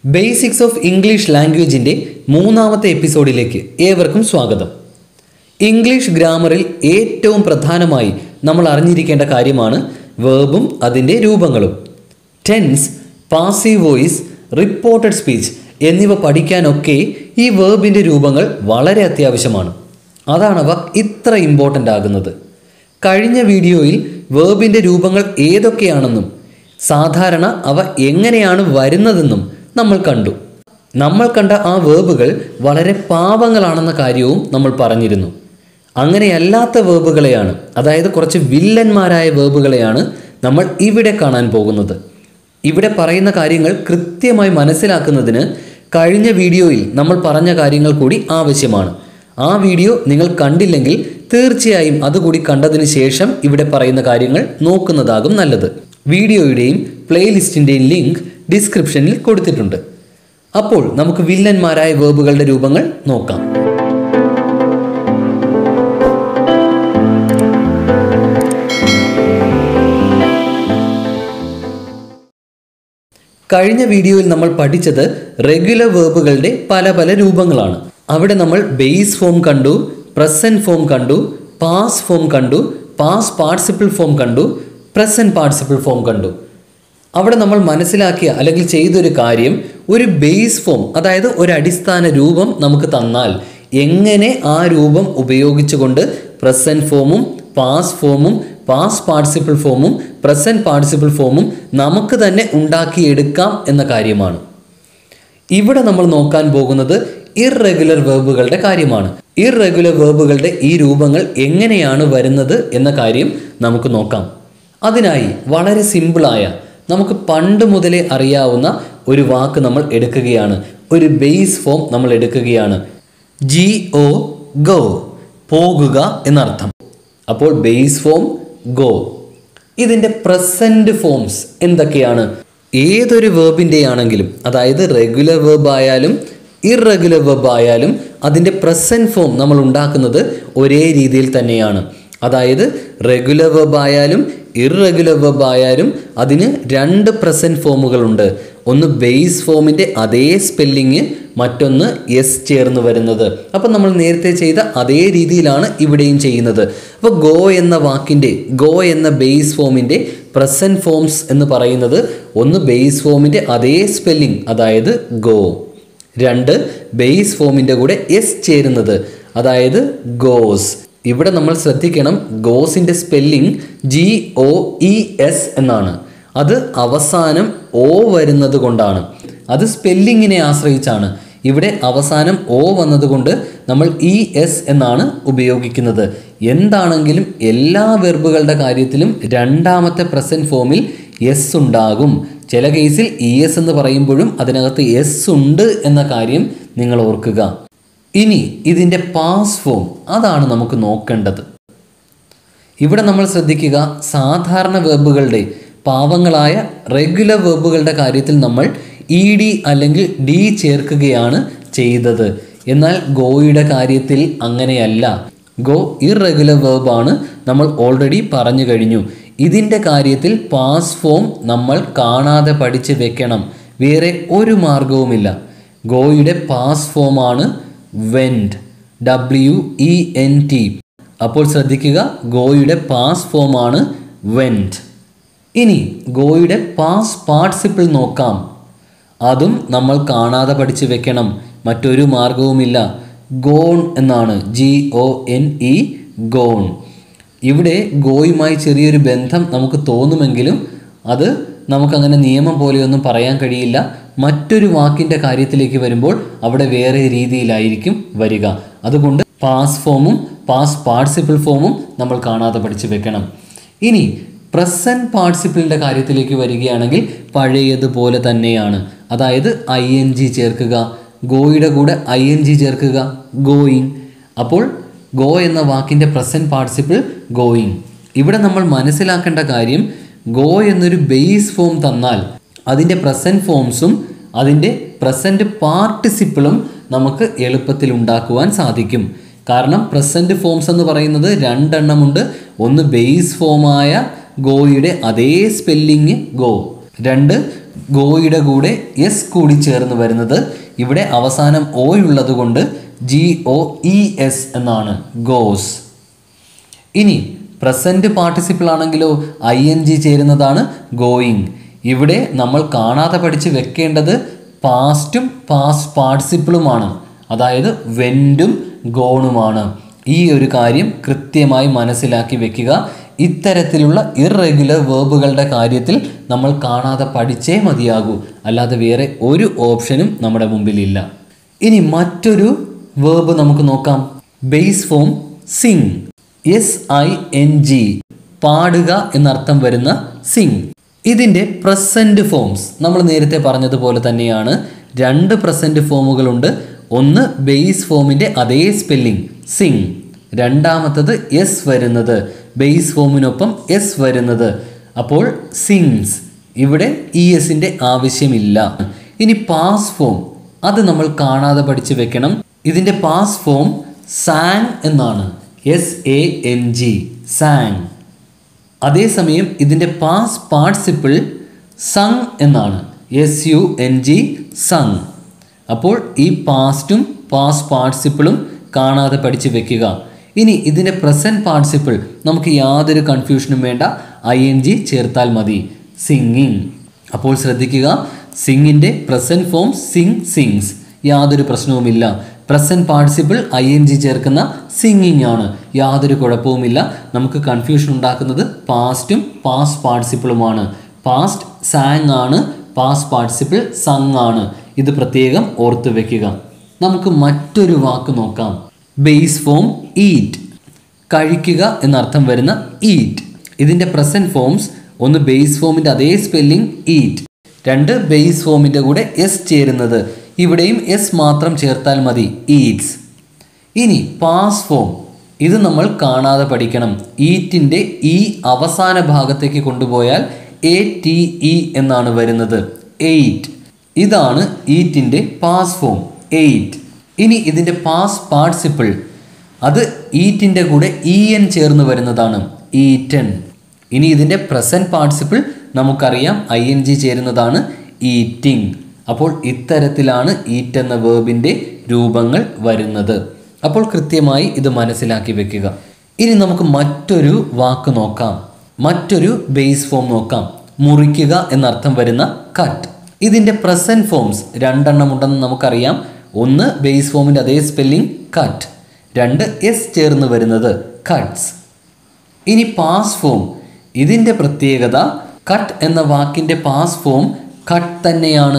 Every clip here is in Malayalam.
ബേസിക്സ് ഓഫ് ഇംഗ്ലീഷ് ലാംഗ്വേജിൻ്റെ മൂന്നാമത്തെ എപ്പിസോഡിലേക്ക് ഏവർക്കും സ്വാഗതം ഇംഗ്ലീഷ് ഗ്രാമറിൽ ഏറ്റവും പ്രധാനമായി നമ്മൾ അറിഞ്ഞിരിക്കേണ്ട കാര്യമാണ് വേർബും അതിൻ്റെ രൂപങ്ങളും tense passive voice reported speech എന്നിവ പഠിക്കാനൊക്കെ ഈ വേർബിൻ്റെ രൂപങ്ങൾ വളരെ അത്യാവശ്യമാണ് അതാണവ ഇത്ര ഇമ്പോർട്ടൻ്റ് ആകുന്നത് കഴിഞ്ഞ വീഡിയോയിൽ വേർബിൻ്റെ രൂപങ്ങൾ ഏതൊക്കെയാണെന്നും സാധാരണ അവ എങ്ങനെയാണ് വരുന്നതെന്നും നമ്മൾ കണ്ടു നമ്മൾ കണ്ട ആ വേർബുകൾ വളരെ പാവങ്ങളാണെന്ന കാര്യവും നമ്മൾ പറഞ്ഞിരുന്നു അങ്ങനെയല്ലാത്ത വേർബുകളെയാണ് അതായത് കുറച്ച് വില്ലന്മാരായ വേർബുകളെയാണ് നമ്മൾ ഇവിടെ കാണാൻ പോകുന്നത് ഇവിടെ പറയുന്ന കാര്യങ്ങൾ കൃത്യമായി മനസ്സിലാക്കുന്നതിന് കഴിഞ്ഞ വീഡിയോയിൽ നമ്മൾ പറഞ്ഞ കാര്യങ്ങൾ കൂടി ആവശ്യമാണ് ആ വീഡിയോ നിങ്ങൾ കണ്ടില്ലെങ്കിൽ തീർച്ചയായും അതുകൂടി കണ്ടതിന് ശേഷം ഇവിടെ പറയുന്ന കാര്യങ്ങൾ നോക്കുന്നതാകും നല്ലത് വീഡിയോയുടെയും പ്ലേലിസ്റ്റിൻ്റെയും ലിങ്ക് ഡിസ്ക്രിപ്ഷനിൽ കൊടുത്തിട്ടുണ്ട് അപ്പോൾ നമുക്ക് വില്ലന്മാരായ വേർബുകളുടെ രൂപങ്ങൾ നോക്കാം കഴിഞ്ഞ വീഡിയോയിൽ നമ്മൾ പഠിച്ചത് റെഗുലർ വേർബുകളുടെ പല പല രൂപങ്ങളാണ് അവിടെ നമ്മൾ ബേസ് ഫോം കണ്ടു പ്രസന്റ് ഫോം കണ്ടു പാസ് ഫോം കണ്ടു പാസ് പാർട്ടിസിപ്പിൾ ഫോം കണ്ടു പ്രസന്റ് പാർട്ടിസിപ്പിൾ ഫോം കണ്ടു അവിടെ നമ്മൾ മനസ്സിലാക്കിയ അല്ലെങ്കിൽ ചെയ്തൊരു കാര്യം ഒരു ബേസ് ഫോം അതായത് ഒരു അടിസ്ഥാന രൂപം നമുക്ക് തന്നാൽ എങ്ങനെ ആ രൂപം ഉപയോഗിച്ചുകൊണ്ട് പ്രസന്റ് ഫോമും പാസ് ഫോമും പാസ് പാർട്ടിസിപ്പിൾ ഫോമും പ്രസന്റ് പാർട്ടിസിപ്പിൾ ഫോമും നമുക്ക് തന്നെ ഉണ്ടാക്കിയെടുക്കാം എന്ന കാര്യമാണ് ഇവിടെ നമ്മൾ നോക്കാൻ പോകുന്നത് ഇറഗുലർ വേർബുകളുടെ കാര്യമാണ് ഇറഗുലർ വേർബുകളുടെ ഈ രൂപങ്ങൾ എങ്ങനെയാണ് വരുന്നത് എന്ന കാര്യം നമുക്ക് നോക്കാം അതിനായി വളരെ സിമ്പിളായ നമുക്ക് പണ്ട് മുതലേ അറിയാവുന്ന ഒരു വാക്ക് നമ്മൾ എടുക്കുകയാണ് ഒരു ബേസ് ഫോം നമ്മൾ എടുക്കുകയാണ് ജി ഒ ഗോ പോകുക എന്നർത്ഥം അപ്പോൾ ബേസ് ഫോം ഗോ ഇതിൻ്റെ പ്രസൻറ്റ് ഫോംസ് എന്തൊക്കെയാണ് ഏതൊരു വേർബിൻ്റെ ആണെങ്കിലും അതായത് റെഗുലർ വേർബ് ആയാലും ഇറഗുലർ വേർബ് ആയാലും അതിൻ്റെ പ്രസൻറ്റ് ഫോം നമ്മൾ ഉണ്ടാക്കുന്നത് ഒരേ രീതിയിൽ തന്നെയാണ് അതായത് റെഗുലർ വെബ് ആയാലും ഇറഗുലർ വെബ് ആയാലും അതിന് രണ്ട് പ്രസൻറ്റ് ഫോമുകളുണ്ട് ഒന്ന് ബേസ് ഫോമിൻ്റെ അതേ സ്പെല്ലിങ് മറ്റൊന്ന് എസ് ചേർന്ന് വരുന്നത് അപ്പം നമ്മൾ നേരത്തെ ചെയ്ത അതേ രീതിയിലാണ് ഇവിടെയും ചെയ്യുന്നത് അപ്പോൾ ഗോ എന്ന വാക്കിൻ്റെ ഗോ എന്ന ബേസ് ഫോമിൻ്റെ പ്രസൻറ്റ് ഫോംസ് എന്ന് പറയുന്നത് ഒന്ന് ബേസ് ഫോമിൻ്റെ അതേ സ്പെല്ലിംഗ് അതായത് ഗോ രണ്ട് ബേസ് ഫോമിൻ്റെ കൂടെ എസ് ചേരുന്നത് അതായത് ഗോസ് ഇവിടെ നമ്മൾ ശ്രദ്ധിക്കണം ഗോസിൻ്റെ spelling G O E S എന്നാണ് അത് അവസാനം ഓ വരുന്നത് കൊണ്ടാണ് അത് സ്പെല്ലിങ്ങിനെ ആശ്രയിച്ചാണ് ഇവിടെ അവസാനം ഓ വന്നതുകൊണ്ട് നമ്മൾ ഇ എസ് എന്നാണ് ഉപയോഗിക്കുന്നത് എന്താണെങ്കിലും എല്ലാ വെർബുകളുടെ കാര്യത്തിലും രണ്ടാമത്തെ പ്രസൻറ്റ് ഫോമിൽ എസ് ഉണ്ടാകും ചില കേസിൽ ഇ എസ് എന്ന് പറയുമ്പോഴും അതിനകത്ത് എസ് ഉണ്ട് എന്ന കാര്യം നിങ്ങൾ ഓർക്കുക ഇനി ഇതിൻ്റെ പാസ് ഫോം അതാണ് നമുക്ക് നോക്കേണ്ടത് ഇവിടെ നമ്മൾ ശ്രദ്ധിക്കുക സാധാരണ വെർബുകളുടെ പാവങ്ങളായ റെഗുലർ വെർബുകളുടെ കാര്യത്തിൽ നമ്മൾ ഇ ഡി അല്ലെങ്കിൽ ഡി ചേർക്കുകയാണ് ചെയ്തത് എന്നാൽ ഗോയുടെ കാര്യത്തിൽ അങ്ങനെയല്ല ഗോ ഇറഗുലർ വെർബാണ് നമ്മൾ ഓൾറെഡി പറഞ്ഞു കഴിഞ്ഞു ഇതിൻ്റെ കാര്യത്തിൽ പാസ് ഫോം നമ്മൾ കാണാതെ പഠിച്ച് വെക്കണം വേറെ ഒരു മാർഗവുമില്ല ഗോയുടെ പാസ് ഫോമാണ് went W E N T അപ്പോൾ ശ്രദ്ധിക്കുക ഗോയുടെ പാസ് ഫോമാണ് വെൻഡ് ഇനി ഗോയുടെ പാസ് പാർട്ടിസിപ്പിൾ നോക്കാം അതും നമ്മൾ കാണാതെ പഠിച്ച് വെക്കണം മറ്റൊരു മാർഗവുമില്ല ഗോൺ എന്നാണ് G O N E gone ഇവിടെ ഗോയുമായി ചെറിയൊരു ബന്ധം നമുക്ക് തോന്നുമെങ്കിലും അത് നമുക്കങ്ങനെ നിയമം പോലെയൊന്നും പറയാൻ കഴിയില്ല മറ്റൊരു വാക്കിൻ്റെ കാര്യത്തിലേക്ക് വരുമ്പോൾ അവിടെ വേറെ രീതിയിലായിരിക്കും വരിക അതുകൊണ്ട് പാസ് ഫോമും പാസ് പാർട്ടിസിപ്പിൾ ഫോമും നമ്മൾ കാണാതെ പഠിച്ചു വെക്കണം ഇനി പ്രസൻറ്റ് പാർട്ടിസിപ്പിളിൻ്റെ കാര്യത്തിലേക്ക് വരികയാണെങ്കിൽ പഴയതുപോലെ തന്നെയാണ് അതായത് ഐ എൻ ജി ചേർക്കുക ഗോയുടെ കൂടെ ഐ എൻ ജി ചേർക്കുക ഗോയിങ് അപ്പോൾ ഗോ എന്ന വാക്കിൻ്റെ പ്രസൻറ്റ് പാർട്ടിസിപ്പിൾ ഗോയിങ് ഇവിടെ നമ്മൾ മനസ്സിലാക്കേണ്ട കാര്യം ഗോ എന്നൊരു ബേസ് ഫോം തന്നാൽ അതിൻ്റെ പ്രസൻറ്റ് ഫോംസും അതിൻ്റെ പ്രസൻറ്റ് പാർട്ടിസിപ്പിളും നമുക്ക് എളുപ്പത്തിൽ ഉണ്ടാക്കുവാൻ സാധിക്കും കാരണം പ്രസൻറ്റ് ഫോംസ് എന്ന് പറയുന്നത് രണ്ടെണ്ണമുണ്ട് ഒന്ന് ബേസ് ഫോമായ ഗോയുടെ അതേ സ്പെല്ലിങ് ഗോ രണ്ട് ഗോയുടെ കൂടെ എസ് കൂടി ചേർന്ന് വരുന്നത് ഇവിടെ അവസാനം ഓ ഉള്ളത് കൊണ്ട് ജി ഒ ഇ എസ് എന്നാണ് ഗോസ് ഇനി പ്രസന്റ് പാർട്ടിസിപ്പിൾ ആണെങ്കിലോ ഐ എൻ ജി ചേരുന്നതാണ് ഗോയിങ് ഇവിടെ നമ്മൾ കാണാതെ പഠിച്ച് വെക്കേണ്ടത് പാസ്റ്റും പാസ്റ്റ് പാർട്ടിസിപ്പിളുമാണ് അതായത് വെൻറ്റും ഗോണുമാണ് ഈ ഒരു കാര്യം കൃത്യമായി മനസ്സിലാക്കി വെക്കുക ഇത്തരത്തിലുള്ള ഇറഗുലർ വേർബുകളുടെ കാര്യത്തിൽ നമ്മൾ കാണാതെ പഠിച്ചേ മതിയാകൂ അല്ലാതെ വേറെ ഒരു ഓപ്ഷനും നമ്മുടെ മുമ്പിലില്ല ഇനി മറ്റൊരു വേർബ് നമുക്ക് നോക്കാം base form sing S I N G പാടുക എന്നർത്ഥം വരുന്ന സിങ് ഇതിൻ്റെ പ്രസൻറ്റ് ഫോംസ് നമ്മൾ നേരത്തെ പറഞ്ഞതുപോലെ തന്നെയാണ് രണ്ട് പ്രസൻറ്റ് ഫോമുകളുണ്ട് ഒന്ന് ബേസ് ഫോമിൻ്റെ അതേ സ്പെല്ലിംഗ് സിങ് രണ്ടാമത്തത് എസ് വരുന്നത് ബേസ് ഫോമിനൊപ്പം എസ് വരുന്നത് അപ്പോൾ സിങ്സ് ഇവിടെ ഇ എസിൻ്റെ ആവശ്യമില്ല ഇനി പാസ് ഫോം അത് നമ്മൾ കാണാതെ പഠിച്ചു വെക്കണം ഇതിൻ്റെ പാസ് ഫോം സാങ് എന്നാണ് S A N G sang അതേസമയം ഇതിൻ്റെ പാസ് പാർട്ടിസിപ്പിൾ സങ് എന്നാണ് S U N G sung അപ്പോൾ ഈ പാസ്റ്റും പാസ് പാർട്ടിസിപ്പിളും കാണാതെ പഠിച്ചു വെക്കുക ഇനി ഇതിൻ്റെ പ്രസൻറ്റ് പാർട്ടിസിപ്പിൾ നമുക്ക് യാതൊരു കൺഫ്യൂഷനും വേണ്ട ഐ എൻ ജി ചേർത്താൽ മതി സിംഗിങ് അപ്പോൾ ശ്രദ്ധിക്കുക സിംഗിൻ്റെ പ്രസൻറ്റ് ഫോം സിങ് സിങ്സ് യാതൊരു പ്രശ്നവുമില്ല present participle I N G ചേർക്കുന്ന സിംഗിങ് ആണ് യാതൊരു കുഴപ്പവുമില്ല നമുക്ക് കൺഫ്യൂഷൻ ഉണ്ടാക്കുന്നത് പാസ്റ്റും പാസ്റ്റ് പാർട്ടിസിപ്പിളുമാണ് പാസ്റ്റ് സാങ് ആണ് പാസ്റ്റ് പാർട്ടിസിപ്പിൾ സങ് ആണ് ഇത് പ്രത്യേകം ഓർത്ത് വെക്കുക നമുക്ക് മറ്റൊരു വാക്ക് നോക്കാം ബേസ് ഫോം ഈറ്റ് കഴിക്കുക എന്നർത്ഥം വരുന്ന ഈറ്റ് ഇതിൻ്റെ പ്രസൻറ്റ് ഫോംസ് ഒന്ന് ബേസ് ഫോമിൻ്റെ അതേ സ്പെല്ലിംഗ് ഈറ്റ് രണ്ട് ബേസ് ഫോമിൻ്റെ കൂടെ എസ് ചേരുന്നത് ഇവിടെയും എസ് മാത്രം ചേർത്താൽ മതി ഈറ്റ്സ് ഇനി പാസ് ഫോം ഇത് നമ്മൾ കാണാതെ പഠിക്കണം ഈറ്റിൻ്റെ ഈ അവസാന ഭാഗത്തേക്ക് കൊണ്ടുപോയാൽ എ ടി ഇ എന്നാണ് വരുന്നത് എയ്റ്റ് ഇതാണ് ഈറ്റിൻ്റെ പാസ് ഫോം എയ്റ്റ് ഇനി ഇതിൻ്റെ പാസ് പാർട്ടിസിപ്പിൾ അത് ഈറ്റിൻ്റെ കൂടെ ഇ എൻ ചേർന്ന് വരുന്നതാണ് ഈറ്റൻ ഇനി ഇതിൻ്റെ പ്രസൻറ്റ് പാർട്ടിസിപ്പിൾ നമുക്കറിയാം ഐ എൻ ജി ചേരുന്നതാണ് ഈറ്റിംഗ് അപ്പോൾ ഇത്തരത്തിലാണ് ഈറ്റ് എന്ന വേർബിൻ്റെ രൂപങ്ങൾ വരുന്നത് അപ്പോൾ കൃത്യമായി ഇത് മനസ്സിലാക്കി വെക്കുക ഇനി നമുക്ക് മറ്റൊരു വാക്ക് നോക്കാം മറ്റൊരു ബേസ് ഫോം നോക്കാം മുറിക്കുക എന്നർത്ഥം വരുന്ന കട്ട് ഇതിൻ്റെ പ്രസൻറ്റ് ഫോംസ് രണ്ടെണ്ണം ഉണ്ടെന്ന് നമുക്കറിയാം ഒന്ന് ബേസ് ഫോമിൻ്റെ അതേ സ്പെല്ലിംഗ് കട്ട് രണ്ട് എസ് ചേർന്ന് വരുന്നത് കട്ട്സ് ഇനി പാസ് ഫോം ഇതിൻ്റെ പ്രത്യേകത കട്ട് എന്ന വാക്കിൻ്റെ പാസ് ഫോം കട്ട് തന്നെയാണ്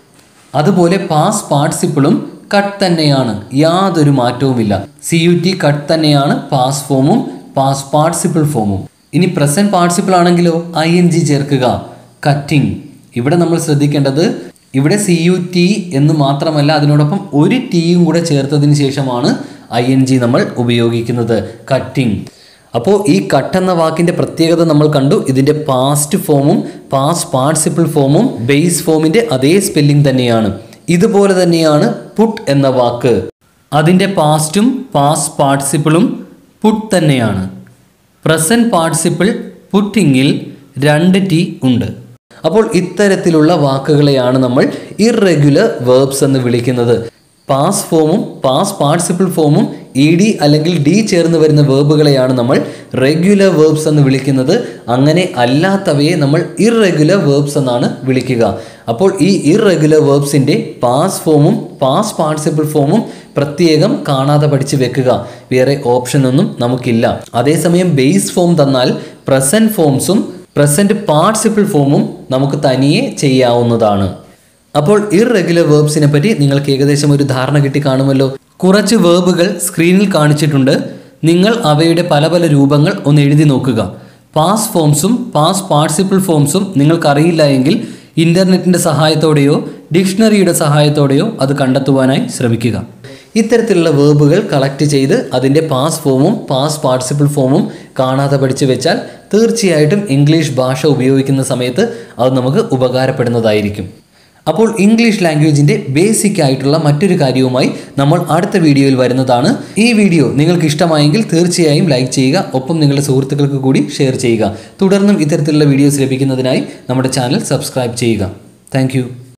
അതുപോലെ പാസ് പാർട്ടിസിപ്പിളും കട്ട് തന്നെയാണ് യാതൊരു മാറ്റവുമില്ല സി യു ടി കട്ട് തന്നെയാണ് പാസ് ഫോമും പാസ് പാർട്ടിസിപ്പിൾ ഫോമും ഇനി പ്രസന്റ് പാർട്ടിസിപ്പിൾ ആണെങ്കിലോ ഐ എൻ ജി ചേർക്കുക കട്ടിങ് ഇവിടെ നമ്മൾ ശ്രദ്ധിക്കേണ്ടത് ഇവിടെ സി യു ടി എന്ന് മാത്രമല്ല അതിനോടൊപ്പം ഒരു ടിയും കൂടെ ചേർത്തതിന് ശേഷമാണ് ഐ എൻ ജി നമ്മൾ ഉപയോഗിക്കുന്നത് കട്ടിങ് അപ്പോൾ ഈ കട്ട് എന്ന വാക്കിൻ്റെ പ്രത്യേകത നമ്മൾ കണ്ടു ഇതിൻ്റെ പാസ്റ്റ് ഫോമും പാസ്റ്റ് പാർട്ടിസിപ്പിൾ ഫോമും ബേസ് ഫോമിൻ്റെ അതേ സ്പെല്ലിംഗ് തന്നെയാണ് ഇതുപോലെ തന്നെയാണ് പുട്ട് എന്ന വാക്ക് അതിൻ്റെ പാസ്റ്റും പാസ്റ്റ് പാർട്ടിസിപ്പിളും പുട്ട് തന്നെയാണ് പ്രസൻറ്റ് പാർട്ടിസിപ്പിൾ പുട്ടിങ്ങിൽ രണ്ട് ടി ഉണ്ട് അപ്പോൾ ഇത്തരത്തിലുള്ള വാക്കുകളെയാണ് നമ്മൾ ഇറഗുലർ വേർബ്സ് എന്ന് വിളിക്കുന്നത് പാസ് ഫോമും പാസ് പാർട്ടിസിപ്പിൾ ഫോമും ഇ ഡി അല്ലെങ്കിൽ ഡി ചേർന്ന് വരുന്ന വേർബുകളെയാണ് നമ്മൾ റെഗുലർ വേർബ്സ് എന്ന് വിളിക്കുന്നത് അങ്ങനെ അല്ലാത്തവയെ നമ്മൾ ഇറഗുലർ വേർബ്സ് എന്നാണ് വിളിക്കുക അപ്പോൾ ഈ ഇറഗുലർ വേർബ്സിൻ്റെ പാസ് ഫോമും പാസ് പാർട്ടിസിപ്പിൾ ഫോമും പ്രത്യേകം കാണാതെ പഠിച്ച് വെക്കുക വേറെ ഓപ്ഷൻ ഒന്നും നമുക്കില്ല അതേസമയം ബേസ് ഫോം തന്നാൽ പ്രസൻറ്റ് ഫോംസും പ്രസൻറ്റ് പാർട്ടിസിപ്പിൾ ഫോമും നമുക്ക് തനിയെ ചെയ്യാവുന്നതാണ് അപ്പോൾ ഇറഗുലർ വേർബ്സിനെ പറ്റി നിങ്ങൾക്ക് ഏകദേശം ഒരു ധാരണ കിട്ടി കാണുമല്ലോ കുറച്ച് വേർബുകൾ സ്ക്രീനിൽ കാണിച്ചിട്ടുണ്ട് നിങ്ങൾ അവയുടെ പല പല രൂപങ്ങൾ ഒന്ന് എഴുതി നോക്കുക പാസ് ഫോംസും പാസ് പാർട്ടിസിപ്പിൾ ഫോംസും നിങ്ങൾക്കറിയില്ല എങ്കിൽ ഇൻ്റർനെറ്റിൻ്റെ സഹായത്തോടെയോ ഡിക്ഷണറിയുടെ സഹായത്തോടെയോ അത് കണ്ടെത്തുവാനായി ശ്രമിക്കുക ഇത്തരത്തിലുള്ള വേർബുകൾ കളക്ട് ചെയ്ത് അതിൻ്റെ പാസ് ഫോമും പാസ് പാർട്ടിസിപ്പിൾ ഫോമും കാണാതെ പഠിച്ചു വെച്ചാൽ തീർച്ചയായിട്ടും ഇംഗ്ലീഷ് ഭാഷ ഉപയോഗിക്കുന്ന സമയത്ത് അത് നമുക്ക് ഉപകാരപ്പെടുന്നതായിരിക്കും അപ്പോൾ ഇംഗ്ലീഷ് ലാംഗ്വേജിൻ്റെ ബേസിക് ആയിട്ടുള്ള മറ്റൊരു കാര്യവുമായി നമ്മൾ അടുത്ത വീഡിയോയിൽ വരുന്നതാണ് ഈ വീഡിയോ നിങ്ങൾക്ക് ഇഷ്ടമായെങ്കിൽ തീർച്ചയായും ലൈക്ക് ചെയ്യുക ഒപ്പം നിങ്ങളുടെ സുഹൃത്തുക്കൾക്ക് കൂടി ഷെയർ ചെയ്യുക തുടർന്നും ഇത്തരത്തിലുള്ള വീഡിയോസ് ലഭിക്കുന്നതിനായി നമ്മുടെ ചാനൽ സബ്സ്ക്രൈബ് ചെയ്യുക താങ്ക് യു